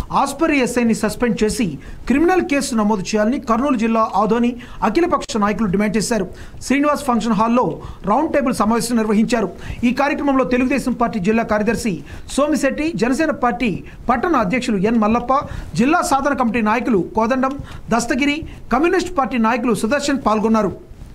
ఆస్పరి ఎస్ఐని సస్పెండ్ చేసి criminal case నమోదు చేయాలని కర్నూలు జిల్లా ఆదోని అఖిలపక్ష నాయకులు డిమాండ్ చేశారు శ్రీనివాస్ ఫంక్షన్ హాల్లో రౌండ్ టేబుల్ సమావేశం నిర్వహించారు ఈ కార్యక్రమంలో తెలుగుదేశం పార్టీ జిల్లా కార్యదర్శి సోమిశెట్టి జనసేన పార్టీ పట్టణ అధ్యక్షులు ఎన్ మల్లప్ప జిల్లా సాధన కమిటీ నాయకులు కోదండం దస్తగిరి కమ్యూనిస్ట్ పార్టీ నాయకులు సుదర్శన్ పాల్గొన్నారు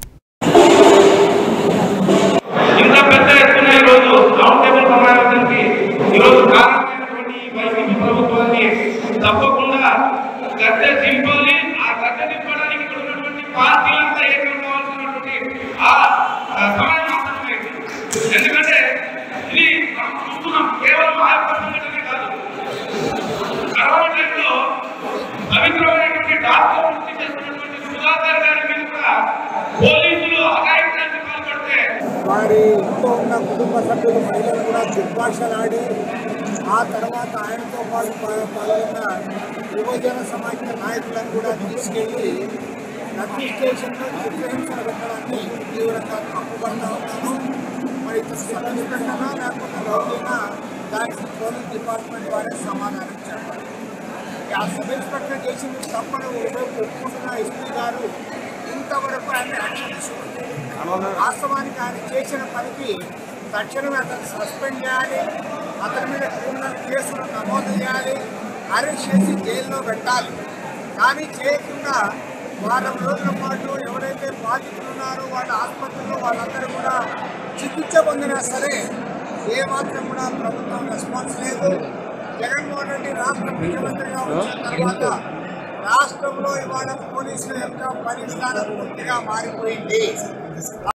ఇంత పెద్ద ఎత్తున ఈరోజు రౌండ్ టేబుల్ సమావేశానికి ఈరోజు కారణమైనటువంటి ఈ వైసీపీ ప్రభుత్వాన్ని తప్పకుండా గద్దె దింపాలి ఆ గద్దె దింపడానికి ఇక్కడ ఉన్నటువంటి పార్టీలంతా ఏకం కావాల్సినటువంటి ఆ ఆ సమయం ఆసన్నమైంది ఎందుకంటే ఇది మనం చూస్తున్నాం కేవలం ఆ యొక్క సంఘటనే కాదు కరోనా టైంలో పవిత్రమైనటువంటి డాక్టర్ వృత్తి చేస్తున్నటువంటి సుధాకర్ గారి మీద కూడా పోలీసులు అఘాయిత్యానికి పాల్పడితే వారి ఇంట్లో ఉన్న కుటుంబ సభ్యులు మహిళలు కూడా దుర్భాషలాడి ఆ తర్వాత ఆయనతో పాటు పా- పాల్గొన్న యువజన సమాఖ్య నాయకులను కూడా తీసుకెళ్లి రద్దీ స్టేషన్లో చిత్రహింసలు పెట్టడాన్ని తీవ్రంగా తప్పుపడతా ఉన్నాను మరి ఇతను సస్పెండనా లేకపోతే రౌడీనా దానికి పోలీస్ డిపార్ట్మెంట్ వారే సమాధానం చెప్పాలి ఆ సబ్ ఇన్స్పెక్టర్ చేసింది తప్పని ఒకవైపు ఒప్పుకుంటున్న ఎస్పీ గారు ఇంతవరకు ఆయన యాక్షన్ తీసుకోలేదు వాస్తవానికి ఆయన చేసిన పనికి తక్షణమే అతను సస్పెండ్ చేయాలి అతని మీద క్రిమినల్ కేసులు నమోదు చేయాలి అరెస్ట్ చేసి జైల్లో పెట్టాలి కానీ చేయకుండా వారం రోజుల పాటు ఎవరైతే బాధితులు ఉన్నారో వాళ్ళ ఆసుపత్రిలో వాళ్ళందరూ కూడా చికిత్స పొందినా సరే ఏ మాత్రం కూడా ప్రభుత్వం రెస్పాన్స్ లేదు జగన్మోహన్ రెడ్డి రాష్ట్ర ముఖ్యమంత్రిగా వచ్చిన తర్వాత రాష్ట్రంలో ఇవాళ పోలీసుల యొక్క పరిస్థానం పూర్తిగా మారిపోయింది